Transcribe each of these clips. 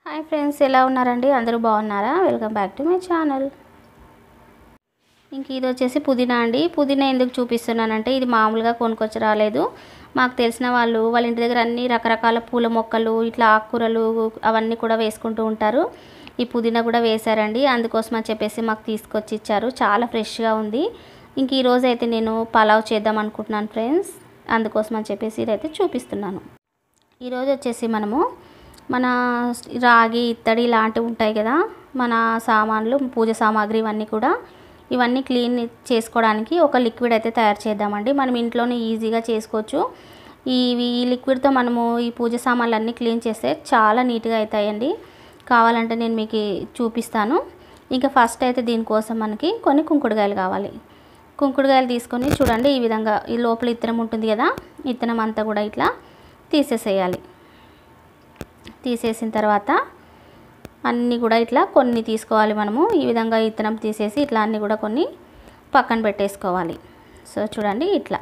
hi friends ఎలా ఉన్నారండి అందరూ బాగున్నారా welcome back to my channel ఇంక ఇది వచ్చేసి పుదీనా అండి పుదీనా ఎందుకు చూపిస్తున్నానంటే ఇది మామూలుగా కొనుక్కొచ్చి రాలేదు మాకు తెలిసిన వాళ్ళు వాళ్ళ ఇంటి దగ్గర అన్ని రకరకాల పూల మొక్కలు ఇట్లా ఆకుకూరలు అవన్నీ కూడా వేసుకుంటూ ఉంటారు ఈ పుదీనా కూడా వేశారండి అందుకోసం అని చెప్పేసి మాకు తీసుకొచ్చి ఇచ్చారు చాలా ఫ్రెష్గా ఉంది ఇంక ఈరోజు అయితే నేను పలావ్ చేద్దాం అనుకుంటున్నాను ఫ్రెండ్స్ అందుకోసం అని చెప్పేసి ఇదైతే చూపిస్తున్నాను ఈరోజు వచ్చేసి మనము మన రాగి ఇత్తడి ఇలాంటివి ఉంటాయి కదా మన సామాన్లు పూజ సామాగ్రి ఇవన్నీ కూడా ఇవన్నీ క్లీన్ చేసుకోవడానికి ఒక లిక్విడ్ అయితే తయారు చేద్దామండి మనం ఇంట్లోనే ఈజీగా చేసుకోవచ్చు ఈ ఈ లిక్విడ్తో మనము ఈ పూజ సామాన్లు అన్నీ క్లీన్ చేస్తే చాలా నీట్గా అవుతాయండి కావాలంటే నేను మీకు చూపిస్తాను ఇంకా ఫస్ట్ అయితే దీనికోసం మనకి కొన్ని కుంకుడుకాయలు కావాలి కుంకుడుకాయలు తీసుకొని చూడండి ఈ విధంగా ఈ లోపల ఇత్తనం ఉంటుంది కదా ఇత్తనం అంతా కూడా ఇట్లా తీసేసేయాలి తీసేసిన తర్వాత అన్నీ కూడా ఇట్లా కొన్ని తీసుకోవాలి మనము ఈ విధంగా ఇత్తనం తీసేసి ఇట్లా అన్నీ కూడా కొన్ని పక్కన పెట్టేసుకోవాలి సో చూడండి ఇట్లా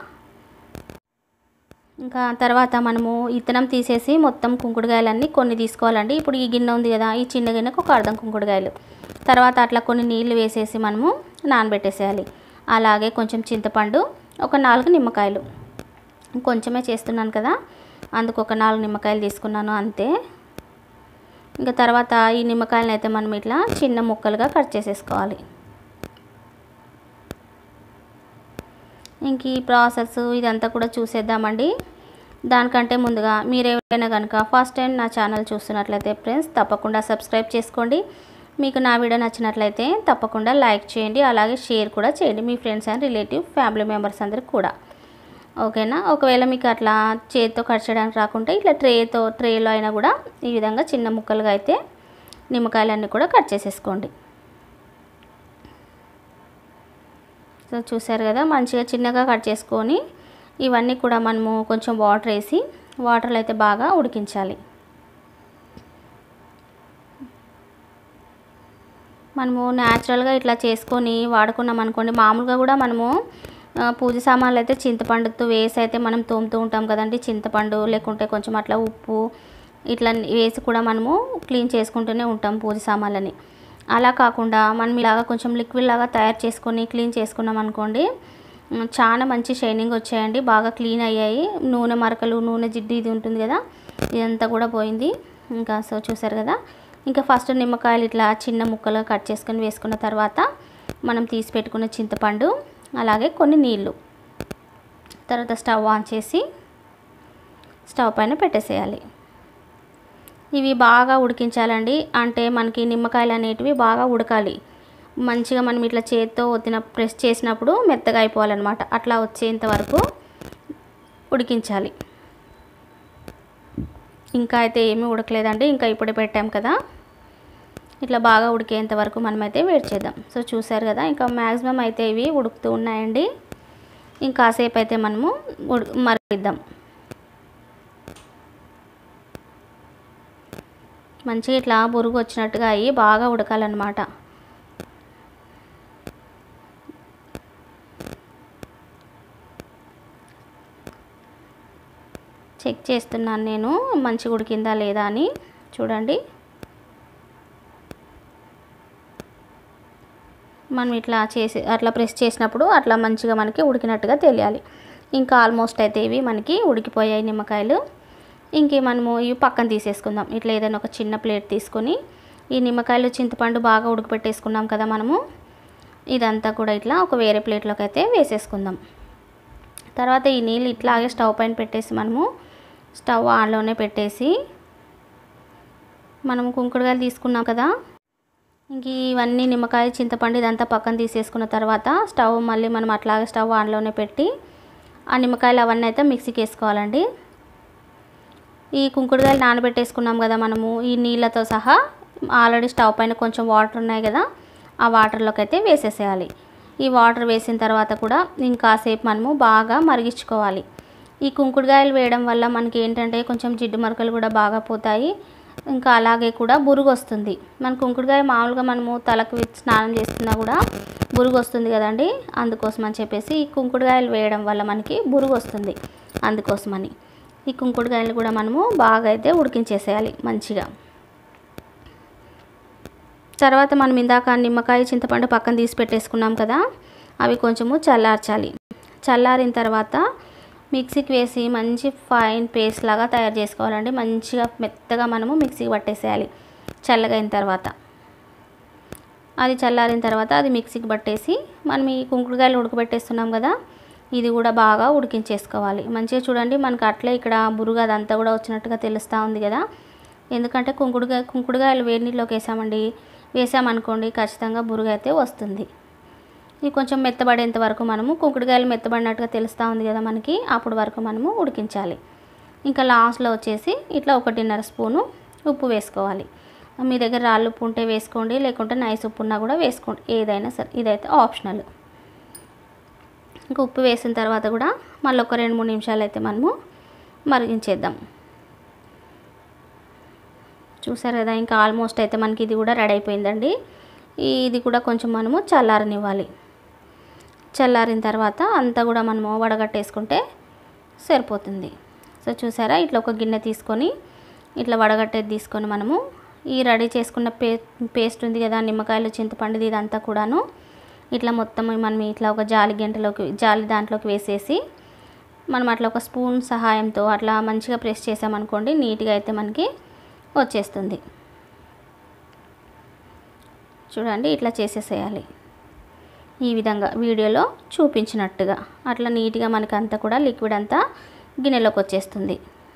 ఇంకా తర్వాత మనము ఇత్తనం తీసేసి మొత్తం కుంకుడుకాయలన్నీ కొన్ని తీసుకోవాలండి ఇప్పుడు ఈ గిన్నె ఉంది కదా ఈ చిన్న గిన్నెకు ఒక అర్ధం కుంకుడుకాయలు తర్వాత అట్లా కొన్ని నీళ్లు వేసేసి మనము నానబెట్టేసేయాలి అలాగే కొంచెం చింతపండు ఒక నాలుగు నిమ్మకాయలు కొంచెమే చేస్తున్నాను కదా అందుకు ఒక నాలుగు నిమ్మకాయలు తీసుకున్నాను అంతే ఇంకా తర్వాత ఈ నిమ్మకాయలను అయితే మనం ఇట్లా చిన్న ముక్కలుగా కట్ చేసేసుకోవాలి ఇంక ఈ ప్రాసెస్ ఇదంతా కూడా చూసేద్దామండి దానికంటే ముందుగా మీరు ఎవరైనా కనుక ఫస్ట్ టైం నా ఛానల్ చూస్తున్నట్లయితే ఫ్రెండ్స్ తప్పకుండా సబ్స్క్రైబ్ చేసుకోండి మీకు నా వీడియో నచ్చినట్లయితే తప్పకుండా లైక్ చేయండి అలాగే షేర్ కూడా చేయండి మీ friends and relative family members అందరికి కూడా ఓకేనా ఒకవేళ మీకు అట్లా చేతితో కట్ చేయడానికి రాకుంటే ఇట్లా ట్రేతో ట్రేలో అయినా కూడా ఈ విధంగా చిన్న ముక్కలుగా అయితే నిమ్మకాయలన్నీ కూడా కట్ చేసేసుకోండి సో చూసారు కదా మంచిగా చిన్నగా కట్ చేసుకొని ఇవన్నీ కూడా మనము కొంచెం వాటర్ వేసి వాటర్లో అయితే బాగా ఉడికించాలి మనము న్యాచురల్గా ఇట్లా చేసుకొని వాడుకున్నాం అనుకోండి మామూలుగా కూడా మనము పూజ సామాన్లు అయితే చింతపండుతో వేసి అయితే మనం తోముతూ ఉంటాం కదండి చింతపండు లేకుంటే కొంచెం అట్లా ఉప్పు ఇట్లా వేసి కూడా మనము క్లీన్ చేసుకుంటూనే ఉంటాం పూజ సామాన్లని అలా కాకుండా మనం ఇలాగా కొంచెం లిక్విడ్ లాగా తయారు చేసుకొని క్లీన్ చేసుకున్నాం అనుకోండి చాలా మంచి షైనింగ్ వచ్చాయండి బాగా క్లీన్ అయ్యాయి నూనె మరకలు నూనె జిడ్డు ఇది ఉంటుంది కదా ఇదంతా కూడా పోయింది ఇంకా సో చూసారు కదా ఇంకా ఫస్ట్ నిమ్మకాయలు ఇట్లా చిన్న ముక్కలుగా కట్ చేసుకొని వేసుకున్న తర్వాత మనం తీసి పెట్టుకున్న చింతపండు అలాగే కొన్ని నీళ్ళు తర్వాత స్టవ్ ఆన్ చేసి స్టవ్ పైన పెట్టేసేయాలి ఇవి బాగా ఉడికించాలండి అంటే మనకి నిమ్మకాయలు అనేటివి బాగా ఉడకాలి మంచిగా మనం ఇట్లా చేతితో ఒత్తిన ప్రెస్ చేసినప్పుడు మెత్తగా అయిపోవాలన్నమాట అట్లా వచ్చేంత వరకు ఉడికించాలి ఇంకా అయితే ఏమీ ఉడకలేదండి ఇంకా ఇప్పుడే పెట్టాం కదా ఇట్లా బాగా ఉడికేంత వరకు మనమైతే వెయిట్ చేద్దాం సో చూసారు కదా ఇంకా మ్యాక్సిమం అయితే ఇవి ఉడుకుతూ ఉన్నాయండి ఇంకాసేపు అయితే మనము ఉడు మరిగిద్దాం మంచిగా ఇట్లా బురుగు వచ్చినట్టుగా అయ్యి బాగా ఉడకాలన్నమాట చెక్ చేస్తున్నాను నేను మంచిగా ఉడికిందా లేదా అని చూడండి మనం ఇట్లా చేసి అట్లా ప్రెస్ చేసినప్పుడు అట్లా మంచిగా మనకి ఉడికినట్టుగా తెలియాలి ఇంకా ఆల్మోస్ట్ అయితే ఇవి మనకి ఉడికిపోయాయి నిమ్మకాయలు ఇంక మనము ఇవి పక్కన తీసేసుకుందాం ఇట్లా ఏదైనా ఒక చిన్న ప్లేట్ తీసుకొని ఈ నిమ్మకాయలు చింతపండు బాగా ఉడకపెట్టేసుకున్నాం కదా మనము ఇదంతా కూడా ఇట్లా ఒక వేరే ప్లేట్లోకి అయితే వేసేసుకుందాం తర్వాత ఈ నీళ్ళు ఇట్లాగే స్టవ్ పైన పెట్టేసి మనము స్టవ్ ఆన్లోనే పెట్టేసి మనము కుంకుడుకాయలు తీసుకున్నాం కదా ఇంక ఇవన్నీ నిమ్మకాయ చింతపండు ఇదంతా పక్కన తీసేసుకున్న తర్వాత స్టవ్ మళ్ళీ మనం అట్లాగే స్టవ్ ఆన్లోనే పెట్టి ఆ నిమ్మకాయలు అవన్నీ అయితే మిక్సీకి వేసుకోవాలండి ఈ కుంకుడుకాయలు నానబెట్టేసుకున్నాం కదా మనము ఈ నీళ్ళతో సహా ఆల్రెడీ స్టవ్ పైన కొంచెం వాటర్ ఉన్నాయి కదా ఆ వాటర్లోకి అయితే వేసేసేయాలి ఈ వాటర్ వేసిన తర్వాత కూడా ఇంకాసేపు మనము బాగా మరిగించుకోవాలి ఈ కుంకుడుకాయలు వేయడం వల్ల మనకి ఏంటంటే కొంచెం జిడ్డు మరకలు కూడా బాగా పోతాయి ఇంకా అలాగే కూడా బురుగు వస్తుంది మన కుంకుడుకాయ మామూలుగా మనము తలకు స్నానం చేస్తున్నా కూడా బురుగు వస్తుంది కదండి అందుకోసం అని చెప్పేసి ఈ కుంకుడుకాయలు వేయడం వల్ల మనకి బురుగు వస్తుంది అందుకోసమని ఈ కుంకుడుకాయలు కూడా మనము బాగా అయితే ఉడికించేసేయాలి మంచిగా తర్వాత మనం ఇందాక నిమ్మకాయ చింతపండు పక్కన తీసి పెట్టేసుకున్నాం కదా అవి కొంచెము చల్లార్చాలి చల్లారిన తర్వాత మిక్సీకి వేసి మంచి ఫైన్ పేస్ట్ లాగా తయారు చేసుకోవాలండి మంచిగా మెత్తగా మనము మిక్సీకి పట్టేసేయాలి చల్లగైన తర్వాత అది చల్లారిన తర్వాత అది మిక్సీకి పట్టేసి మనం ఈ కుంకుడుకాయలు ఉడకబెట్టేస్తున్నాం కదా ఇది కూడా బాగా ఉడికించేసుకోవాలి మంచిగా చూడండి మనకు అట్లే ఇక్కడ బురుగు అదంతా కూడా వచ్చినట్టుగా తెలుస్తూ ఉంది కదా ఎందుకంటే కుంకుడుకాయ కుంకుడుకాయలు వేడి నీళ్ళలోకి వేసామండి వేసామనుకోండి ఖచ్చితంగా బురుగు అయితే వస్తుంది ఇది కొంచెం మెత్తబడేంత వరకు మనము కుంకుడుకాయలు మెత్తబడినట్టుగా తెలుస్తూ ఉంది కదా మనకి అప్పుడు వరకు మనము ఉడికించాలి ఇంకా లాస్ట్లో వచ్చేసి ఇట్లా ఒకటిన్నర స్పూను ఉప్పు వేసుకోవాలి మీ దగ్గర రాళ్ళు ఉప్పు ఉంటే వేసుకోండి లేకుంటే నైస్ ఉప్పు ఉన్నా కూడా వేసుకోండి ఏదైనా సరే ఇదైతే ఆప్షనల్ ఇంకా ఉప్పు వేసిన తర్వాత కూడా మళ్ళీ ఒక రెండు మూడు నిమిషాలు అయితే మనము మరిగించేద్దాం చూసారు కదా ఇంకా ఆల్మోస్ట్ అయితే మనకి ఇది కూడా రెడీ అయిపోయిందండి ఇది కూడా కొంచెం మనము చల్లారనివ్వాలి చల్లారిన తర్వాత అంతా కూడా మనము వడగట్టేసుకుంటే సరిపోతుంది సో చూసారా ఇట్లా ఒక గిన్నె తీసుకొని ఇట్లా వడగట్టేది తీసుకొని మనము ఈ రెడీ చేసుకున్న పే పేస్ట్ ఉంది కదా నిమ్మకాయలు చింతపండుది ఇదంతా కూడాను ఇట్లా మొత్తం మనం ఇట్లా ఒక జాలి గంటలోకి జాలి దాంట్లోకి వేసేసి మనం అట్లా ఒక స్పూన్ సహాయంతో అట్లా మంచిగా ప్రెస్ చేసామనుకోండి నీట్గా అయితే మనకి వచ్చేస్తుంది చూడండి ఇట్లా చేసేసేయాలి ఈ విధంగా వీడియోలో చూపించినట్టుగా అట్లా నీట్గా మనకి అంతా కూడా లిక్విడ్ అంతా గిన్నెలోకి వచ్చేస్తుంది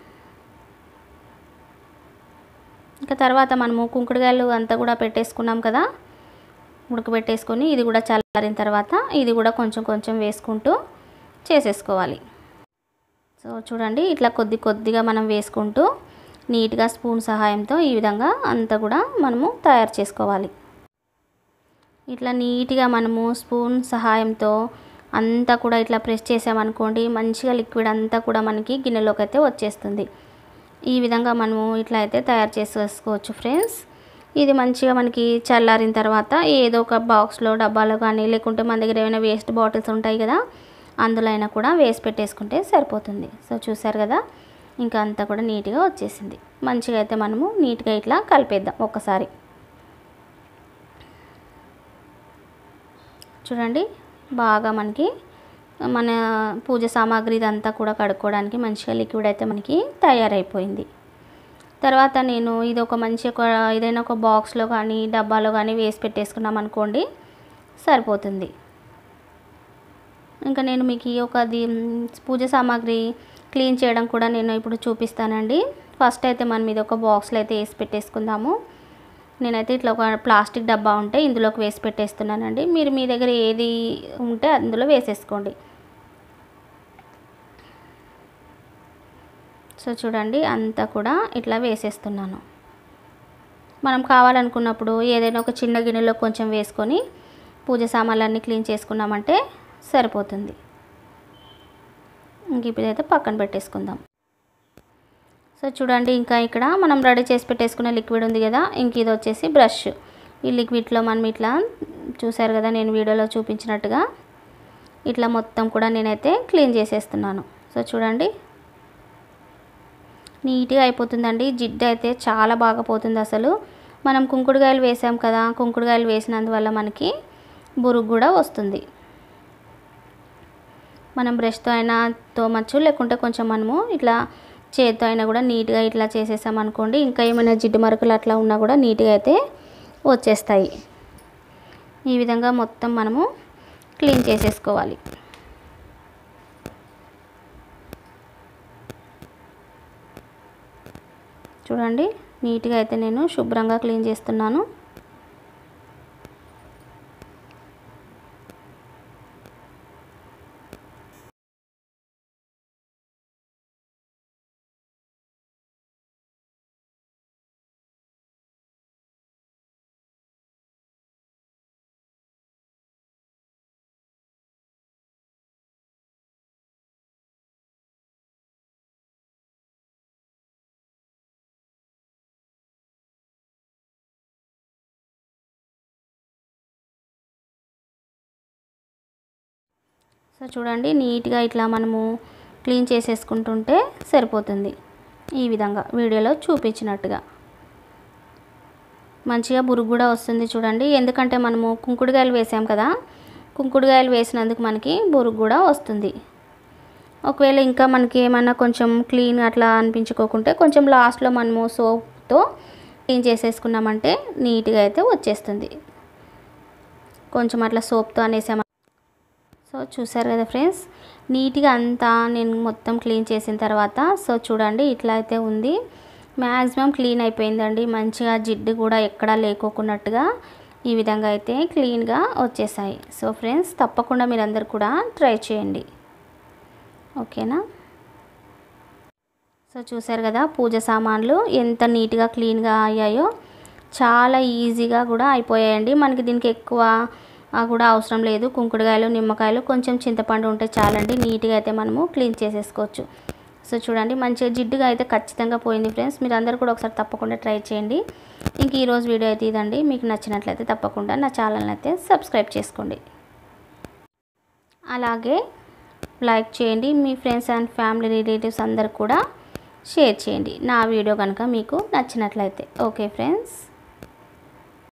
ఇంకా తర్వాత మనము కుంకుడుకాయలు అంతా కూడా పెట్టేసుకున్నాం కదా ఉడకబెట్టేసుకొని ఇది కూడా చల్లారిన తర్వాత ఇది కూడా కొంచెం కొంచెం వేసుకుంటూ చేసేసుకోవాలి సో చూడండి ఇట్లా కొద్ది కొద్దిగా మనం వేసుకుంటూ నీట్గా స్పూన్ సహాయంతో ఈ విధంగా అంతా కూడా మనము తయారు చేసుకోవాలి ఇట్లా నీట్గా మనము స్పూన్ సహాయంతో అంతా కూడా ఇట్లా ప్రెస్ చేసామనుకోండి మంచిగా లిక్విడ్ అంతా కూడా మనకి గిన్నెలోకి అయితే వచ్చేస్తుంది ఈ విధంగా మనము ఇట్లా అయితే తయారు చేసేసుకోవచ్చు ఫ్రెండ్స్ ఇది మంచిగా మనకి చల్లారిన తర్వాత ఏదో ఒక బాక్స్లో డబ్బాలో కానీ లేకుంటే మన దగ్గర ఏమైనా వేస్ట్ బాటిల్స్ ఉంటాయి కదా అందులో అయినా కూడా వేసి పెట్టేసుకుంటే సరిపోతుంది సో చూసారు కదా ఇంకా అంతా కూడా నీట్గా వచ్చేసింది మంచిగా అయితే మనము నీట్గా ఇట్లా కలిపేద్దాం ఒక్కసారి చూడండి బాగా మనకి మన పూజ సామాగ్రి ఇదంతా కూడా కడుక్కోవడానికి మంచిగా లిక్విడ్ అయితే మనకి తయారైపోయింది తర్వాత నేను ఇది ఒక మంచి ఒక ఏదైనా ఒక బాక్స్లో కానీ డబ్బాలో కానీ వేసి పెట్టేసుకున్నాం అనుకోండి సరిపోతుంది ఇంకా నేను మీకు ఈ ఒక ది పూజ సామాగ్రి క్లీన్ చేయడం కూడా నేను ఇప్పుడు చూపిస్తానండి ఫస్ట్ అయితే మనం ఇది ఒక బాక్స్లో అయితే వేసి పెట్టేసుకుందాము నేనైతే ఇట్లా ఒక ప్లాస్టిక్ డబ్బా ఉంటే ఇందులోకి వేసి పెట్టేస్తున్నానండి మీరు మీ దగ్గర ఏది ఉంటే అందులో వేసేసుకోండి సో చూడండి అంతా కూడా ఇట్లా వేసేస్తున్నాను మనం కావాలనుకున్నప్పుడు ఏదైనా ఒక చిన్న గిన్నెలో కొంచెం వేసుకొని పూజ సామాన్లన్నీ క్లీన్ చేసుకున్నామంటే సరిపోతుంది ఇంక ఇప్పుడైతే పక్కన పెట్టేసుకుందాం సో చూడండి ఇంకా ఇక్కడ మనం రెడీ చేసి పెట్టేసుకునే లిక్విడ్ ఉంది కదా ఇంక ఇది వచ్చేసి బ్రష్ ఈ లిక్విడ్లో మనం ఇట్లా చూసారు కదా నేను వీడియోలో చూపించినట్టుగా ఇట్లా మొత్తం కూడా నేనైతే క్లీన్ చేసేస్తున్నాను సో చూడండి నీట్గా అయిపోతుందండి జిడ్డు అయితే చాలా బాగా పోతుంది అసలు మనం కుంకుడుకాయలు వేసాం కదా కుంకుడుకాయలు వేసినందువల్ల మనకి బురుగు కూడా వస్తుంది మనం బ్రష్తో అయినా తోమచ్చు లేకుంటే కొంచెం మనము ఇట్లా చేతితో అయినా కూడా నీట్గా ఇట్లా చేసేసాం అనుకోండి ఇంకా ఏమైనా జిడ్డు మరకలు అట్లా ఉన్నా కూడా నీట్గా అయితే వచ్చేస్తాయి ఈ విధంగా మొత్తం మనము క్లీన్ చేసేసుకోవాలి చూడండి నీట్గా అయితే నేను శుభ్రంగా క్లీన్ చేస్తున్నాను సో చూడండి నీట్గా ఇట్లా మనము క్లీన్ చేసేసుకుంటుంటే సరిపోతుంది ఈ విధంగా వీడియోలో చూపించినట్టుగా మంచిగా బురుగు కూడా వస్తుంది చూడండి ఎందుకంటే మనము కుంకుడుకాయలు వేసాం కదా కుంకుడుకాయలు వేసినందుకు మనకి బురుగు కూడా వస్తుంది ఒకవేళ ఇంకా మనకి ఏమైనా కొంచెం క్లీన్ అట్లా అనిపించుకోకుంటే కొంచెం లాస్ట్లో మనము సోప్తో క్లీన్ చేసేసుకున్నామంటే నీట్గా అయితే వచ్చేస్తుంది కొంచెం అట్లా సోప్తో అనేసాము సో చూసారు కదా ఫ్రెండ్స్ నీట్గా అంతా నేను మొత్తం క్లీన్ చేసిన తర్వాత సో చూడండి ఇట్లా అయితే ఉంది మ్యాక్సిమం క్లీన్ అయిపోయిందండి మంచిగా జిడ్డు కూడా ఎక్కడా లేకోకున్నట్టుగా ఈ విధంగా అయితే క్లీన్గా వచ్చేసాయి సో ఫ్రెండ్స్ తప్పకుండా మీరందరూ కూడా ట్రై చేయండి ఓకేనా సో చూసారు కదా పూజ సామాన్లు ఎంత నీట్గా క్లీన్గా అయ్యాయో చాలా ఈజీగా కూడా అయిపోయాయండి మనకి దీనికి ఎక్కువ కూడా అవసరం లేదు కుంకుడుకాయలు నిమ్మకాయలు కొంచెం చింతపండు ఉంటే చాలండి నీట్గా అయితే మనము క్లీన్ చేసేసుకోవచ్చు సో చూడండి మంచిగా జిడ్డుగా అయితే ఖచ్చితంగా పోయింది ఫ్రెండ్స్ మీరు అందరు కూడా ఒకసారి తప్పకుండా ట్రై చేయండి ఇంక ఈరోజు వీడియో అయితే ఇదండి మీకు నచ్చినట్లయితే తప్పకుండా నా ఛానల్ని అయితే సబ్స్క్రైబ్ చేసుకోండి అలాగే లైక్ చేయండి మీ ఫ్రెండ్స్ అండ్ ఫ్యామిలీ రిలేటివ్స్ అందరు కూడా షేర్ చేయండి నా వీడియో కనుక మీకు నచ్చినట్లయితే ఓకే ఫ్రెండ్స్